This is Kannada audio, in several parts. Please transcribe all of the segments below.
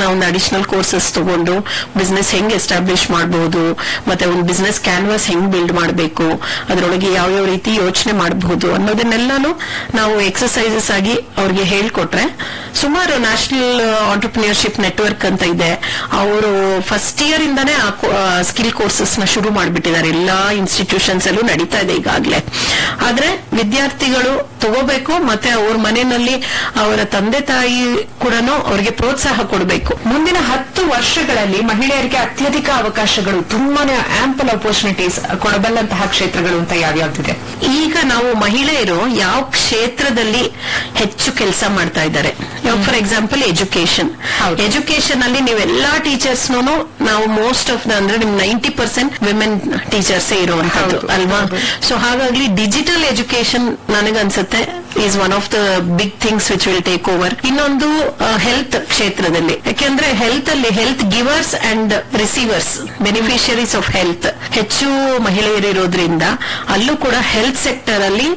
ಒಂದು ಅಡಿಷನಲ್ ಕೋರ್ಸಸ್ ತಗೊಂಡು ಬಿಸ್ನೆಸ್ ಹೆಂಗ್ ಎಸ್ಟಾಬ್ಲಿಷ್ ಮಾಡಬಹುದು ಮತ್ತೆ ಒಂದು ಬಿಸ್ನೆಸ್ ಕ್ಯಾನ್ವಾಸ್ ಹೆಂಗ್ ಬಿಲ್ಡ್ ಮಾಡಬೇಕು ಅದರೊಳಗೆ ಯಾವ ಯಾವ ರೀತಿ ಯೋಚನೆ ಮಾಡಬಹುದು ಅನ್ನೋದನ್ನೆಲ್ಲಾನು ನಾವು ಎಕ್ಸಸೈಸಸ್ ಆಗಿ ಅವ್ರಿಗೆ ಹೇಳ್ಕೊಟ್ರೆ ಸುಮಾರು ನ್ಯಾಷನಲ್ ಆಂಟರ್ಪ್ರಿನಿಯರ್ಶಿಪ್ ನೆಟ್ವರ್ಕ್ ಅಂತ ಇದೆ ಅವರು ಫಸ್ಟ್ ಇಯರ್ ಇಂದಾನೇ ಸ್ಕಿಲ್ ಕೋರ್ಸಸ್ ನ ಶುರು ಮಾಡಿಬಿಟ್ಟಿದ್ದಾರೆ ಎಲ್ಲಾ ಇನ್ಸ್ಟಿಟ್ಯೂಷನ್ಸ್ ಅಲ್ಲೂ ನಡೀತಾ ಇದೆ ಈಗಾಗಲೇ ಆದ್ರೆ ವಿದ್ಯಾರ್ಥಿಗಳು ತಗೋಬೇಕು ಮತ್ತೆ ಅವ್ರ ಮನೆಯಲ್ಲಿ ಅವರ ತಂದೆ ತಾಯಿ ಕೂಡ ಅವ್ರಿಗೆ ಪ್ರೋತ್ಸಾಹ ಕೊಡಬೇಕು ಮುಂದಿನ ಹತ್ತು ವರ್ಷಗಳಲ್ಲಿ ಮಹಿಳೆಯರಿಗೆ ಅತ್ಯಧಿಕ ಅವಕಾಶಗಳು ತುಂಬಾನೇ ಆಂಪಲ್ ಅಪರ್ಚುನಿಟೀಸ್ ಕೊಡಬಲ್ಲಂತಹ ಕ್ಷೇತ್ರಗಳು ಅಂತ ಯಾವ್ಯಾವ್ದಿದೆ ಈಗ ನಾವು ಮಹಿಳೆಯರು ಯಾವ ಕ್ಷೇತ್ರದಲ್ಲಿ ಹೆಚ್ಚು ಕೆಲಸ ಮಾಡ್ತಾ ಇದ್ದಾರೆ ಫಾರ್ ಎಕ್ಸಾಂಪಲ್ ಎಜುಕೇಶನ್ ಹೌದು. ಎಜುಕೇಶನ್ ಅಲ್ಲಿ ನೀವೆಲ್ಲಾ ಟೀಚರ್ಸ್ ನಾವು ಮೋಸ್ಟ್ ಆಫ್ ದ ಅಂದ್ರೆ ನಿಮ್ ನೈಂಟಿ ಪರ್ಸೆಂಟ್ ವಿಮೆನ್ ಟೀಚರ್ಸ್ ಇರುವಂತದ್ದು ಹೌದು, ಅಲ್ವಾ ಹೌದು. ಸೊ ಹಾಗಾಗಿ ಡಿಜಿಟಲ್ ಎಜುಕೇಶನ್ ನನಗನ್ಸುತ್ತೆ is one of the big things which will take over ಇನ್ನೊಂದು ಹೆಲ್ತ್ ಕ್ಷೇತ್ರದಲ್ಲಿ ಯಾಕೆಂದ್ರೆ ಹೆಲ್ತ್ ಅಲ್ಲಿ health givers and receivers beneficiaries of health ಹೆಚ್ಚು ಮಹಿಳೆಯರು ಇರೋದ್ರಿಂದ ಅಲ್ಲೂ ಕೂಡ ಹೆಲ್ತ್ ಸೆಕ್ಟರ್ ಅಲ್ಲಿ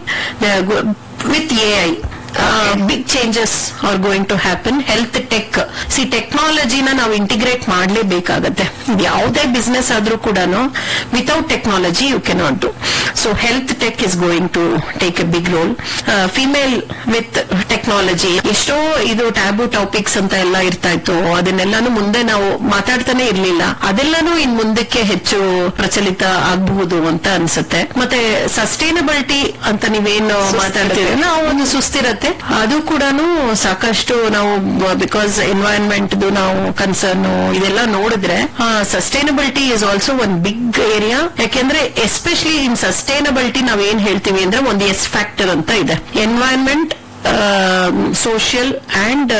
with A I big changes are going to happen health tech ಸಿ ಟೆಕ್ನಾಲಜಿನ ನಾವು ಇಂಟಿಗ್ರೇಟ್ ಮಾಡಲೇಬೇಕಾಗತ್ತೆ ಯಾವುದೇ ಬಿಸ್ನೆಸ್ ಆದ್ರೂ ಕೂಡ without technology you cannot do so health tech is going to take a big role female with technology ಎಷ್ಟೋ ಇದು ಟ್ಯಾಬು ಟಾಪಿಕ್ಸ್ ಅಂತ ಎಲ್ಲ ಇರ್ತಾ ಇತ್ತು ಅದನ್ನೆಲ್ಲಾನು ಮುಂದೆ ನಾವು ಮಾತಾಡ್ತಾನೆ ಇರ್ಲಿಲ್ಲ ಅದೆಲ್ಲಾನು ಇನ್ ಮುಂದಕ್ಕೆ ಹೆಚ್ಚು ಪ್ರಚಲಿತ ಆಗಬಹುದು ಅಂತ ಅನ್ಸುತ್ತೆ ಮತ್ತೆ ಸಸ್ಟೈನಬಿಲಿಟಿ ಅಂತ ನೀವೇನು ಮಾತಾಡ್ತೀರಿ ನಾವು ಒಂದು ಸುಸ್ಥಿರತೆ ಅದು ಕೂಡ ಸಾಕಷ್ಟು ನಾವು ಬಿಕಾಸ್ ಎನ್ವೈರನ್ಮೆಂಟ್ ನಾವು ಕನ್ಸರ್ನ್ ಇದೆಲ್ಲ ನೋಡಿದ್ರೆ sustainability is also one big area ಯಾಕೆಂದ್ರೆ ಎಸ್ಪೆಷಲಿ ಇನ್ ಸಸ್ಟೈನಬಿಲಿಟಿ ನಾವ್ ಏನ್ ಹೇಳ್ತೀವಿ ಅಂದ್ರೆ ಒಂದು ಎಸ್ ಫ್ಯಾಕ್ಟರ್ ಅಂತ ಇದೆ environment social and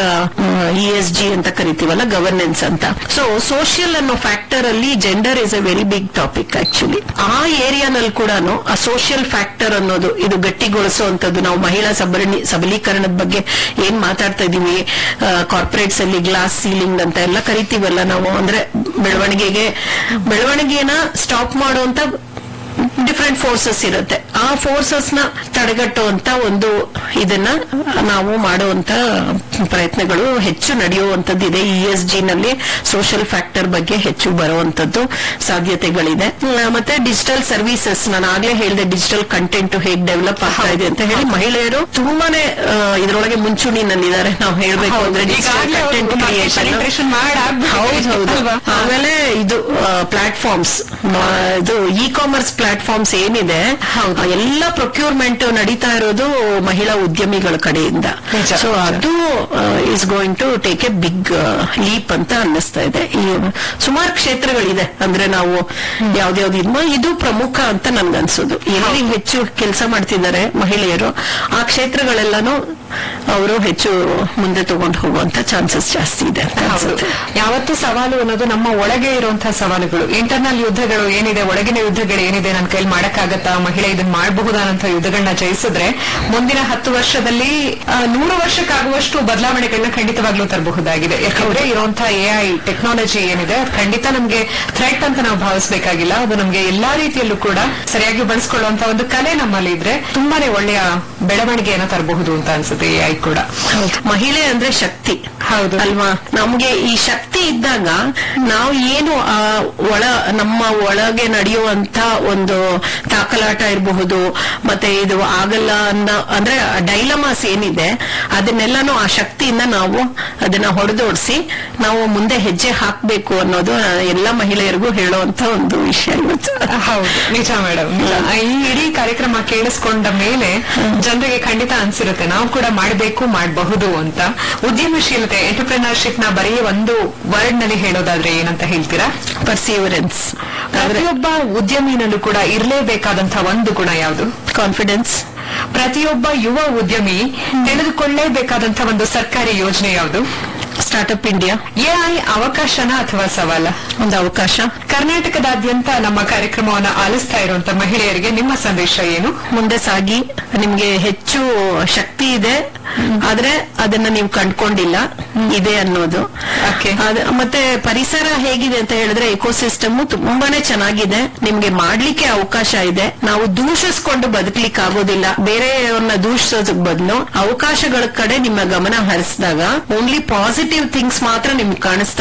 E S G ಅಂತ ಕರಿತೀವಲ್ಲ ಗವರ್ನೆನ್ಸ್ ಅಂತ ಸೊ ಸೋಷಿಯಲ್ ಅನ್ನೋ ಫ್ಯಾಕ್ಟರ್ ಅಲ್ಲಿ gender is a very big topic actually ಆ ಏರಿಯಾನಲ್ಲಿ ಕೂಡ ಆ ಸೋಷಿಯಲ್ ಫ್ಯಾಕ್ಟರ್ ಅನ್ನೋದು ಇದು ಗಟ್ಟಿಗೊಳಿಸುವಂತದ್ದು ನಾವು ಮಹಿಳಾ ಸಬಲೀ ಸಬಲೀಕರಣದ ಬಗ್ಗೆ ಏನ್ ಮಾತಾಡ್ತಾ ಇದೀವಿ ಕಾರ್ಪೊರೇಟ್ಸ್ ಅಲ್ಲಿ ಗ್ಲಾಸ್ ಸೀಲಿಂಗ್ ಅಂತ ಎಲ್ಲ ಕರಿತೀವಲ್ಲ ನಾವು ಅಂದ್ರೆ ಬೆಳವಣಿಗೆಗೆ ಬೆಳವಣಿಗೆನ ಸ್ಟಾಪ್ ಮಾಡುವಂತ ಡಿಫ್ರೆಂಟ್ ಫೋರ್ಸಸ್ ಇರುತ್ತೆ ಆ ಫೋರ್ಸಸ್ ನ ತಡೆಗಟ್ಟುವಂತ ಒಂದು ಇದನ್ನ ನಾವು ಮಾಡುವಂತ ಪ್ರಯತ್ನಗಳು ಹೆಚ್ಚು ನಡೆಯುವಂತದ್ದು ಇದೆ ಇ ಎಸ್ ಜಿ ನಲ್ಲಿ ಸೋಷಿಯಲ್ ಫ್ಯಾಕ್ಟರ್ ಬಗ್ಗೆ ಹೆಚ್ಚು ಬರುವಂತದ್ದು ಸಾಧ್ಯತೆಗಳಿದೆ ಹ್ಮ್, ಮತ್ತೆ ಡಿಜಿಟಲ್ ಸರ್ವಿಸಸ್ ನಾನು ಆಗ್ಲೇ ಹೇಳಿದೆ ಡಿಜಿಟಲ್ ಕಂಟೆಂಟ್ ಹೇಗೆ ಡೆವಲಪ್ ಆಗ್ತಾ ಇದೆ ಅಂತ ಹೇಳಿ ಮಹಿಳೆಯರು ತುಂಬಾನೇ ಆ, ಇದ್ರೊಳಗೆ ಮುಂಚೂಣಿನಲ್ಲಿದ್ದಾರೆ ನಾವು ಹೇಳ್ಬೇಕು ಹೌದು. ಅಂದ್ರೆ ಡಿಜಿಟಲ್ ಈಗಾಗ್ಲೇ ಅವ್ರು ಕಂಟೆಂಟ್ market ಕ್ರಿಯೇಷನ್ penetration ಮಾಡಾಗ್ಬಿಟ್ಟಿದೆ. ಹೌದು ಹೌದು ಅಲ್ವಾ? ಆಮೇಲೆ ಇದು ಪ್ಲಾಟ್ಫಾರ್ಮ್ಸ್ ಇದು ಇ ಕಾಮರ್ಸ್ ಪ್ಲಾಟ್ಫಾರ್ಮ್ಸ್ ಏನಿದೆ ಹೌದು. ಆ ಎಲ್ಲ ಪ್ರೊಕ್ಯೂರ್ಮೆಂಟ್ ನಡೀತಾ ಇರೋದು ಮಹಿಳಾ ಉದ್ಯಮಿಗಳ ಕಡೆಯಿಂದ ನಿಜ, ಸೊ ನಿಜ. ಅದು is going to take a big leap ಅಂತ ಅನ್ನಿಸ್ತಾ ಇದೆ ಈ ಸುಮಾರು ಕ್ಷೇತ್ರಗಳಿದೆ ಅಂದ್ರೆ ನಾವು ಯಾವ್ದ್ಯಾವ್ದು ಇದ್ಮ ಇದು ಪ್ರಮುಖ ಅಂತ ನನ್ಗನ್ಸೋದು ಎಲ್ಲಿ ಹೆಚ್ಚು ಕೆಲಸ ಮಾಡ್ತಿದ್ದಾರೆ ಮಹಿಳೆಯರು ಆ ಕ್ಷೇತ್ರಗಳೆಲ್ಲಾನು ಅವರು ಹೆಚ್ಚು ಮುಂದೆ ತಗೊಂಡು ಹೋಗುವಂತ ಚಾನ್ಸಸ್ ಜಾಸ್ತಿ ಇದೆ ಅಂತ ಹೌದು ಅನ್ಸುತ್ತೆ ಯಾವತ್ತು ಸವಾಲು ಅನ್ನೋದು ನಮ್ಮ ಒಳಗೆ ಇರುವಂತಹ ಸವಾಲುಗಳು ಇಂಟರ್ನಲ್ ಯುದ್ಧಗಳು ಏನಿದೆ ಒಳಗಿನ ಯುದ್ಧಗಳು ಏನಿದೆ ನನ್ನ ಕೈಲಿ ಮಾಡಕ್ಕಾಗತ್ತಾ ಮಹಿಳೆ ಇದನ್ನ ಮಾಡಬಹುದಾದಂತಹ ಯುದ್ಧಗಳನ್ನ ಜಯಿಸಿದ್ರೆ ಮುಂದಿನ ಹತ್ತು ವರ್ಷದಲ್ಲಿ ಆ, ನೂರು ವರ್ಷಕ್ಕಾಗುವಷ್ಟು ಬದಲಾವಣೆಗಳನ್ನ ಖಂಡಿತವಾಗ್ಲೂ ತರಬಹುದಾಗಿದೆ ಯಾಕಂದ್ರೆ ಇರುವಂತಹ ಎ ಐ ಟೆಕ್ನಾಲಜಿ ಏನಿದೆ ಅದು ಖಂಡಿತ ನಮ್ಗೆ ಥ್ರೆಟ್ ಅಂತ ನಾವು ಭಾವಿಸಬೇಕಾಗಿಲ್ಲ ಅದು ನಮ್ಗೆ ಎಲ್ಲಾ ರೀತಿಯಲ್ಲೂ ಕೂಡ ಸರಿಯಾಗಿ ಬಳಸ್ಕೊಳ್ಳುವಂತ ಒಂದು ಕಲೆ ನಮ್ಮಲ್ಲಿ ಇದ್ರೆ ತುಂಬಾನೇ ಒಳ್ಳೆಯ ಬೆಳವಣಿಗೆಯನ್ನು ತರಬಹುದು ಅಂತ ಅನ್ಸುತ್ತೆ ಎ ಐ ಕೂಡ ಮಹಿಳೆ ಅಂದ್ರೆ ಶಕ್ತಿ ಹೌದು. ಅಲ್ವಾ ನಮ್ಗೆ ಈ ಶಕ್ತಿ ಇದ್ದಾಗ ನಾವು ಏನು ಆ ಒಳ ನಮ್ಮ ಒಳಗೆ ನಡೆಯುವಂತ ಒಂದು ತಾಕಲಾಟ ಇರಬಹುದು ಮತ್ತೆ ಇದು ಆಗಲ್ಲ ಅನ್ನೋ ಅಂದ್ರೆ ಡೈಲಮಾಸ್ ಏನಿದೆ ಅದನ್ನೆಲ್ಲಾನು ಆ ಶಕ್ತಿಯಿಂದ ನಾವು ಅದನ್ನ ಹೊಡೆದೋಡಿಸಿ ನಾವು ಮುಂದೆ ಹೆಜ್ಜೆ ಹಾಕ್ಬೇಕು ಅನ್ನೋದು ಆ, ಎಲ್ಲ ಮಹಿಳೆಯರಿಗೂ ಹೇಳುವಂತ ಒಂದು ವಿಷಯ ಇವತ್ತು ಹೌದು ನಿಜ ಮೇಡಮ್ ಈ ಇಡೀ ಕಾರ್ಯಕ್ರಮ ಕೇಳಿಸ್ಕೊಂಡ ಮೇಲೆ ಜನರಿಗೆ ಖಂಡಿತ ಅನ್ಸಿರುತ್ತೆ ನಾವು ಕೂಡ ಮಾಡಬೇಕು ಮಾಡಬಹುದು ಅಂತ ಉದ್ಯಮಶೀಲತೆ ಎಂಟರ್ಪ್ರಿನರ್ಶಿಪ್ ನ ಬರೀ ಒಂದು ವರ್ಡ್ ನಲ್ಲಿ ಹೇಳೋದಾದ್ರೆ ಏನಂತ ಹೇಳ್ತೀರಾ ಪರ್ಸಿವರೆನ್ಸ್ ಪ್ರತಿಯೊಬ್ಬ ಉದ್ಯಮಿನಲ್ಲೂ ಕೂಡ ಇರಲೇಬೇಕಾದಂತಹ ಒಂದು ಗುಣ ಯಾವುದು ಕಾನ್ಫಿಡೆನ್ಸ್ ಪ್ರತಿಯೊಬ್ಬ ಯುವ ಉದ್ಯಮಿ ತಿಳಿದುಕೊಳ್ಳೇಬೇಕಾದಂತಹ ಒಂದು ಸರ್ಕಾರಿ ಯೋಜನೆ ಯಾವುದು ಸ್ಟಾರ್ಟ್ಅಪ್ ಇಂಡಿಯಾ ಎಐ ಅವಕಾಶನ ಅಥವಾ ಸವಾಲ ಒಂದು ಅವಕಾಶ ಕರ್ನಾಟಕದಾದ್ಯಂತ ನಮ್ಮ ಕಾರ್ಯಕ್ರಮವನ್ನು ಆಲಿಸ್ತಾ ಇರುವಂತ ಮಹಿಳೆಯರಿಗೆ ನಿಮ್ಮ ಸಂದೇಶ ಏನು ಮುಂದೆ ಸಾಗಿ ನಿಮ್ಗೆ ಹೆಚ್ಚು ಶಕ್ತಿ ಇದೆ ಆದ್ರೆ ಅದನ್ನ ನೀವು ಕಂಡ್ಕೊಂಡಿಲ್ಲ ಇದೆ ಅನ್ನೋದು Okay. ಅದ್- ಮತ್ತೆ ಪರಿಸರ ಹೇಗಿದೆ ಅಂತ ಹೇಳಿದ್ರೆ ಎಕೋಸಿಸ್ಟಮ್ ತುಂಬಾನೇ ಚೆನ್ನಾಗಿದೆ ನಿಮ್ಗೆ ಮಾಡ್ಲಿಕ್ಕೆ ಅವಕಾಶ ಇದೆ ನಾವು ದೂಷಿಸ್ಕೊಂಡು ಬದುಕ್ಲಿಕ್ಕೆ ಆಗೋದಿಲ್ಲ ಬೇರೆಯವ್ರನ್ನ ದೂಷಿಸೋದಕ್ ಬದಲು ಅವಕಾಶಗಳ ಕಡೆ ನಿಮ್ಮ ಗಮನ ಹರಿಸಿದಾಗ ಓನ್ಲಿ ಪಾಸಿಟಿವ್ ಥಿಂಗ್ಸ್ ಮಾತ್ರ ನಿಮ್ಗೆ ಕಾಣಿಸ್ತಾ